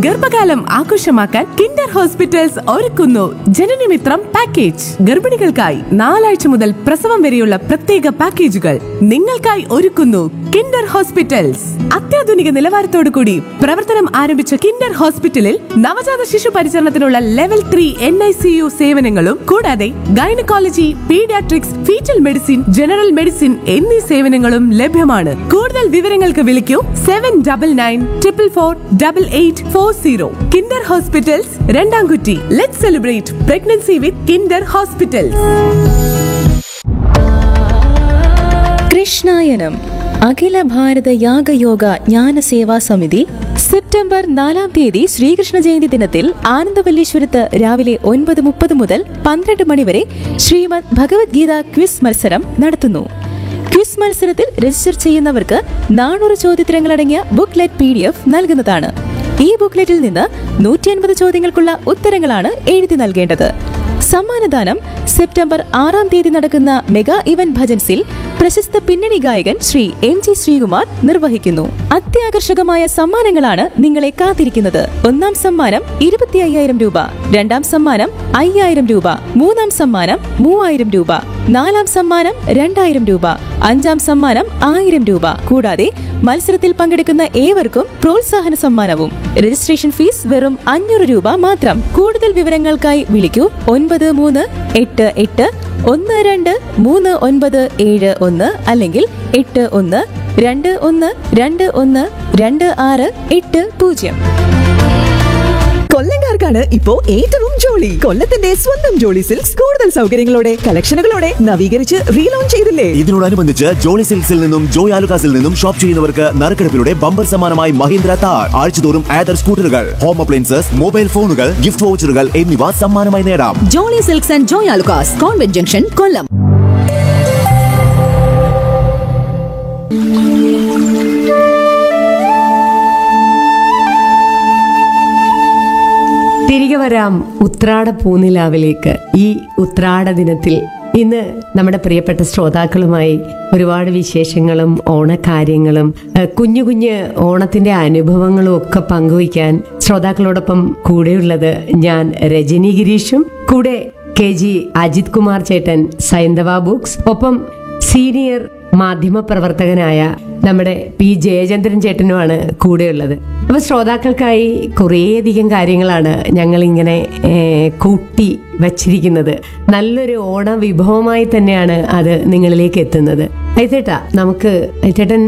ഗർഭകാലം ആഘോഷമാക്കാൻ Kinder hospitals ഒരുക്കുന്നു ജനനമിത്രം പാക്കേജ് ഗർഭിണികൾക്കായി നാലാഴ്ച മുതൽ പ്രസവം വരെയുള്ള പ്രത്യേക പാക്കേജുകൾ നിങ്ങൾക്കായി ഒരുക്കുന്നു കിൻഡർ ഹോസ്പിറ്റൽസ് അത്യാധുനിക നിലവാരത്തോടു കൂടി പ്രവർത്തനം ആരംഭിച്ച കിൻഡർ ഹോസ്പിറ്റലിൽ നവജാത ശിശു പരിചരണത്തിനുള്ള level three N I C U സേവനങ്ങളും കൂടാതെ gynaecology paediatrics foetal medicine general medicine എന്നീ സേവനങ്ങളും ലഭ്യമാണ് കൂടുതൽ വിവരങ്ങൾക്ക് വിളിക്കൂ seven double nine triple four double eight four zero Kinder hospitals Randamkutty let celebrate pregnancy with Kinder hospitals Krishnayanam Akhila Bharatha Yagayoga Jnana Seva സമിതി സെപ്റ്റംബർ നാലാം തീയതി ശ്രീകൃഷ്ണ ജയന്തി ദിനത്തിൽ ആനന്ദവല്ലീശ്വരത്ത് രാവിലെ ഒൻപത് മുപ്പത് മുതൽ പന്ത്രണ്ട് മണിവരെ ശ്രീമദ് ഭഗവത്ഗീത ക്വിസ് മത്സരം നടത്തുന്നു ക്വിസ് മത്സരത്തിൽ രജിസ്റ്റർ ചെയ്യുന്നവർക്ക് നാനൂറ് ചോദ്യോത്തരങ്ങളടങ്ങിയ ബുക്ക്ലെറ്റ് പി ഡി എഫ് നൽകുന്നതാണ് ഈ ബുക്ക്ലെറ്റിൽ നിന്ന് നൂറ്റി അൻപത് ചോദ്യങ്ങൾക്കുള്ള ഉത്തരങ്ങളാണ് എഴുതി നൽകേണ്ടത് സമ്മാനദാനം സെപ്റ്റംബർ ആറാം തീയതി നടക്കുന്ന മെഗാ ഇവന്റ് ഭജൻസിൽ പ്രശസ്ത പിന്നണി ഗായകൻ ശ്രീ എം ജി ശ്രീകുമാർ നിർവഹിക്കുന്നു അത്യാകർഷകമായ സമ്മാനങ്ങളാണ് നിങ്ങളെ കാത്തിരിക്കുന്നത് ഒന്നാം സമ്മാനം ഇരുപത്തി അയ്യായിരം രൂപ രണ്ടാം സമ്മാനം അയ്യായിരം രൂപ മൂന്നാം സമ്മാനം മൂവായിരം രൂപ നാലാം സമ്മാനം രണ്ടായിരം രൂപ അഞ്ചാം സമ്മാനം ആയിരം രൂപ കൂടാതെ മത്സരത്തിൽ പങ്കെടുക്കുന്ന ഏവർക്കും പ്രോത്സാഹന സമ്മാനവും രജിസ്ട്രേഷൻ ഫീസ് വെറും അഞ്ഞൂറ് രൂപ മാത്രം കൂടുതൽ വിവരങ്ങൾക്കായി വിളിക്കൂ ഒൻപത് മൂന്ന് എട്ട് എട്ട് ഒന്ന് രണ്ട് മൂന്ന് ഒൻപത് ഏഴ് ഒന്ന് അല്ലെങ്കിൽ എട്ട് ഒന്ന് രണ്ട് ഒന്ന് രണ്ട് ഒന്ന് രണ്ട് ആറ് എട്ട് പൂജ്യം കൊല്ലംകാർക്കാണ് ഇപ്പോ ഏറ്റവും ജോളി കൊല്ലത്തിന്റെ സ്വന്തം ജോളി സിൽക്സ് കൂടുതൽ സൗകര്യങ്ങളോടെ കളക്ഷനുകളോടെ നവീകരിച്ച് റീലോഞ്ച് ചെയ്തില്ലേ ഇതിനോടനുബന്ധിച്ച് ജോളി സിൽക്സിൽ നിന്നും ജോയ് ആലുകാസിൽ നിന്നും ഷോപ്പ് ചെയ്യുന്നവർക്ക് നറുക്കെടുപ്പിലൂടെ ബമ്പർ സമ്മാനമായി മഹീന്ദ്ര താർ ആഴ്ചതോറും ആദർ സ്കൂട്ടറുകൾ ഹോം അപ്ലയൻസസ് മൊബൈൽ ഫോണുകൾ ഗിഫ്റ്റ് വൗച്ചറുകൾ എന്നിവ സമ്മാനമായി നേടാം Jolly Silks and Joy Alukkas convent junction Kollam തിരികെ വരാം ഉത്രാട പൂനിലാവിലേക്ക് ഈ ഉത്രാട ദിനത്തിൽ ഇന്ന് നമ്മുടെ പ്രിയപ്പെട്ട ശ്രോതാക്കളുമായി ഒരുപാട് വിശേഷങ്ങളും ഓണക്കാര്യങ്ങളും ഏഹ്, കുഞ്ഞു കുഞ്ഞ് ഓണത്തിന്റെ അനുഭവങ്ങളും ഒക്കെ പങ്കുവയ്ക്കാൻ ശ്രോതാക്കളോടൊപ്പം കൂടെയുള്ളത് ഞാൻ രജനി ഗിരീഷും കൂടെ കെ ജി അജിത് കുമാർ ചേട്ടൻ സൈന്ധവ ബുക്സ് ഒപ്പം സീനിയർ മാധ്യമപ്രവർത്തകനായ നമ്മുടെ പി ജയചന്ദ്രൻ ചേട്ടനുമാണ് കൂടെയുള്ളത് അപ്പൊ ശ്രോതാക്കൾക്കായി കുറേയധികം കാര്യങ്ങളാണ് ഞങ്ങൾ ഇങ്ങനെ ഏഹ്, കൂട്ടി വച്ചിരിക്കുന്നത് നല്ലൊരു ഓണ വിഭവമായി തന്നെയാണ് അത് നിങ്ങളിലേക്ക് എത്തുന്നത് ഐതേട്ടാ നമുക്ക് ചേട്ടൻ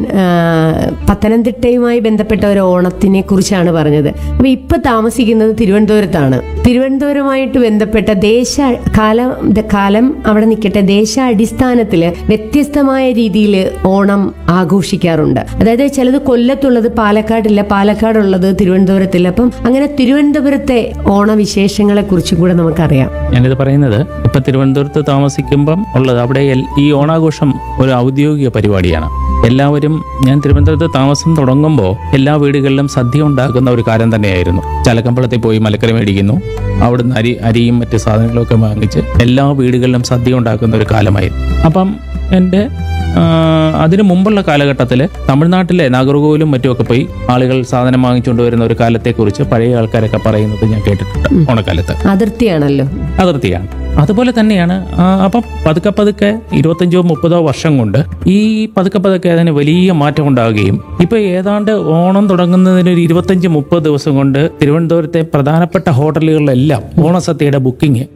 പത്തനംതിട്ടയുമായി ബന്ധപ്പെട്ട ഒരു ഓണത്തിനെ കുറിച്ചാണ് പറഞ്ഞത് അപ്പൊ ഇപ്പൊ താമസിക്കുന്നത് തിരുവനന്തപുരത്താണ് തിരുവനന്തപുരമായിട്ട് ബന്ധപ്പെട്ട ദേശ കാലം ദ- കാലം അവിടെ നിൽക്കട്ടെ ദേശാടിസ്ഥാനത്തില് വ്യത്യസ്തമായ രീതിയിൽ ഓണം ആഘോഷിക്കാറുണ്ട് അതായത് ചിലത് കൊല്ലത്തുള്ളത് പാലക്കാടില്ല പാലക്കാടുള്ളത് തിരുവനന്തപുരത്തില്ല അപ്പം അങ്ങനെ തിരുവനന്തപുരത്തെ ഓണവിശേഷങ്ങളെ കുറിച്ചും കൂടെ നമുക്കറിയാം ഞാനിത് പറയുന്നത് ഇപ്പൊ തിരുവനന്തപുരത്ത് താമസിക്കുമ്പം ഉള്ളത് അവിടെ എൽ- ഈ ഓണാഘോഷം ഒരു ഔദ്യോഗിക പരിപാടിയാണ് എല്ലാവരും ഞാൻ തിരുവനന്തപുരത്ത് താമസം തുടങ്ങുമ്പോൾ എല്ലാ വീടുകളിലും സദ്യ ഉണ്ടാക്കുന്ന ഒരു കാര്യം തന്നെയായിരുന്നു ചലക്കമ്പളത്തിൽ പോയി മലക്കറി മേടിക്കുന്നു അവിടുന്ന് അരി അരിയും മറ്റ് സാധനങ്ങളൊക്കെ വാങ്ങിച്ച് എല്ലാ വീടുകളിലും സദ്യ ഉണ്ടാക്കുന്ന ഒരു കാലമായിരുന്നു അപ്പം എൻ്റെ ആ, അതിനു മുമ്പുള്ള കാലഘട്ടത്തിൽ തമിഴ്നാട്ടിലെ നാഗർകോവിലും മറ്റുമൊക്കെ പോയി ആളുകൾ സാധനം വാങ്ങിച്ചുകൊണ്ട് വരുന്ന ഒരു കാലത്തെക്കുറിച്ച് പഴയ ആൾക്കാരൊക്കെ പറയുന്നത് ഞാൻ കേട്ടിട്ടുണ്ട് ഓണക്കാലത്ത് അതിർത്തിയാണല്ലോ അതിർത്തിയാണ് അതുപോലെ തന്നെയാണ് ആ, അപ്പം പതുക്കെ പതുക്കെ ഇരുപത്തഞ്ചോ മുപ്പതോ വർഷം കൊണ്ട് ഈ പതുക്കെ പതുക്കെ അതിന് വലിയ മാറ്റം ഉണ്ടാവുകയും ഇപ്പൊ ഏതാണ്ട് ഓണം തുടങ്ങുന്നതിന് ഒരു ഇരുപത്തഞ്ച് മുപ്പത് ദിവസം കൊണ്ട് തിരുവനന്തപുരത്തെ പ്രധാനപ്പെട്ട ഹോട്ടലുകളിലെല്ലാം ഓണസദ്യയുടെ ബുക്കിംഗ്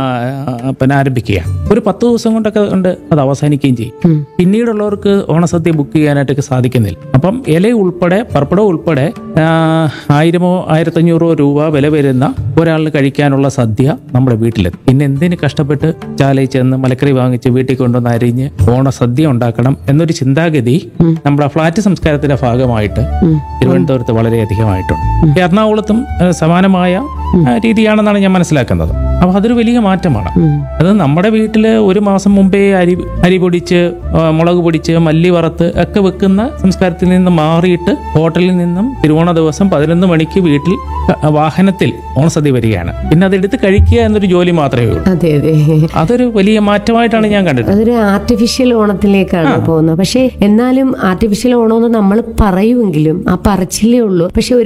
പിന്നെ ആരംഭിക്കുകയാണ് ഒരു പത്ത് ദിവസം കൊണ്ടൊക്കെ ഉണ്ട് അത് അവസാനിക്കുകയും ചെയ്യും പിന്നീടുള്ളവർക്ക് ഓണസദ്യ ബുക്ക് ചെയ്യാനായിട്ടൊക്കെ സാധിക്കുന്നില്ല അപ്പം ഇല ഉൾപ്പെടെ പർപ്പടം ഉൾപ്പെടെ ആ, ആയിരമോ ആയിരത്തഞ്ഞൂറോ രൂപ വില വരുന്ന ഒരാളിന് കഴിക്കാനുള്ള സദ്യ നമ്മുടെ വീട്ടിലെത്തും പിന്നെ എന്തിന് കഷ്ടപ്പെട്ട് ചാലയിൽ ചെന്ന് മലക്കറി വാങ്ങിച്ച് വീട്ടിൽ കൊണ്ടുവന്ന് അരിഞ്ഞ് ഓണസദ്യ ഉണ്ടാക്കണം എന്നൊരു ചിന്താഗതി നമ്മുടെ ഫ്ലാറ്റ് സംസ്കാരത്തിന്റെ ഭാഗമായിട്ട് തിരുവനന്തപുരത്ത് വളരെയധികമായിട്ടുണ്ട് എറണാകുളത്തും ആ, സമാനമായ ആ, രീതിയാണെന്നാണ് ഞാൻ മനസ്സിലാക്കുന്നത് അപ്പൊ അതൊരു വലിയ മാറ്റമാണ് അത് നമ്മുടെ വീട്ടില് ഒരു മാസം മുമ്പേ അരി അരി പൊടിച്ച് ആ, മുളക് പൊടിച്ച് മല്ലി വറുത്ത് ഒക്കെ വെക്കുന്ന സംസ്കാരത്തിൽ നിന്ന് മാറിയിട്ട് ഹോട്ടലിൽ നിന്നും തിരുവോണ ദിവസം പതിനൊന്ന് മണിക്ക് വീട്ടിൽ ക- വാഹനത്തിൽ ഓണസദ്യ വരികയാണ് പിന്നെ അത് എടുത്ത് കഴിക്കുക എന്നൊരു ജോലി മാത്രമേ ഉള്ളൂ അതെ അതെ അതൊരു വലിയ മാറ്റമായിട്ടാണ് ഞാൻ കണ്ടിട്ടുള്ളത് അതൊരു ആർട്ടിഫിഷ്യൽ ഓണത്തിലേക്കാണ് പോകുന്നത് പക്ഷെ എന്നാലും ആർട്ടിഫിഷ്യൽ ഓണമെന്ന് നമ്മൾ പറയുമെങ്കിലും ആ പറച്ചിലേ ഉള്ളൂ പക്ഷെ ഒരു